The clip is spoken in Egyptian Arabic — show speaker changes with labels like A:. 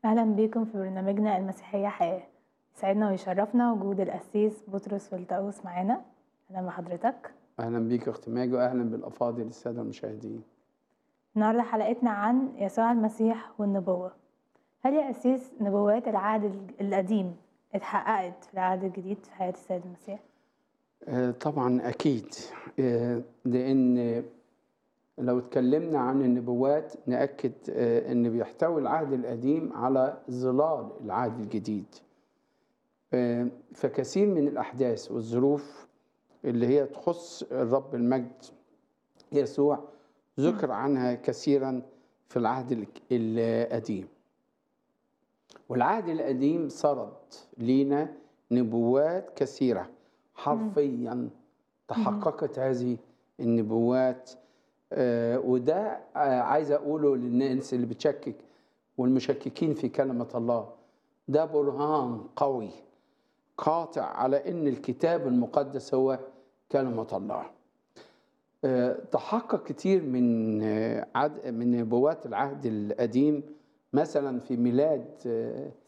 A: أهلا بيكم في برنامجنا المسيحية حياة يسعدنا ويشرفنا وجود القسيس بطرس فلتأوس معانا أهلا بحضرتك
B: اهلا بيك يا اخت ماجي واهلا بالافاضل الساده المشاهدين
A: النهاردة حلقتنا عن يسوع المسيح والنبوة هل يا قسيس نبوات العهد القديم اتحققت في العهد الجديد في حياة السيد المسيح؟
B: آه، طبعا اكيد آه، لان لو اتكلمنا عن النبوات ناكد آه، ان بيحتوي العهد القديم على ظلال العهد الجديد آه، فكثير من الاحداث والظروف اللي هي تخص الرب المجد يسوع ذكر عنها كثيرا في العهد الك- القديم والعهد القديم سرد لينا نبوات كثيرة حرفيا تحققت هذه النبوات آه، وده آه، عايز أقوله للناس اللي بتشكك والمشككين في كلمة الله ده برهان قوي قاطع على ان الكتاب المقدس هو كلمه الله آه، تحقق كتير من آه، عد من نبوات العهد القديم مثلا في ميلاد آه،